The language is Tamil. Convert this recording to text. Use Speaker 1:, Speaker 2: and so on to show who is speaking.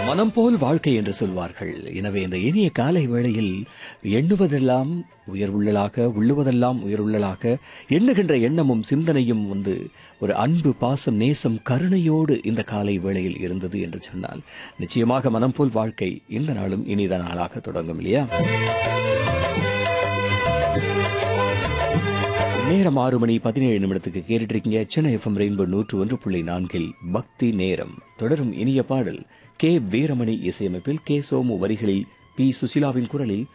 Speaker 1: மனம் போல் வாழ்க்கை என்று சொல்வார்கள் எனவே இந்த இனிய காலை வேளையில் எண்ணுவதெல்லாம் உயர்வுள்ளலாக உள்ளுவதெல்லாம் உயர்வுள்ளலாக எண்ணுகின்ற எண்ணமும் சிந்தனையும் வந்து ஒரு அன்பு பாசம் நேசம் கருணையோடு இந்த காலை வேளையில் இருந்தது என்று சொன்னால் நிச்சயமாக மனம் போல் வாழ்க்கை இந்த நாளும் இனித நாளாக தொடங்கும் இல்லையா நேரம் ஆறு மணி பதினேழு நிமிடத்துக்கு கேட்டுட்டு இருக்கீங்க சென்னை எஃப்எம் ரெயின்போ நூற்று ஒன்று புள்ளி நான்கில் பக்தி நேரம் தொடரும் இனிய பாடல் கே வீரமணி இசையமைப்பில் கே சோமு வரிகளில் பி சுசிலாவின் குரலில்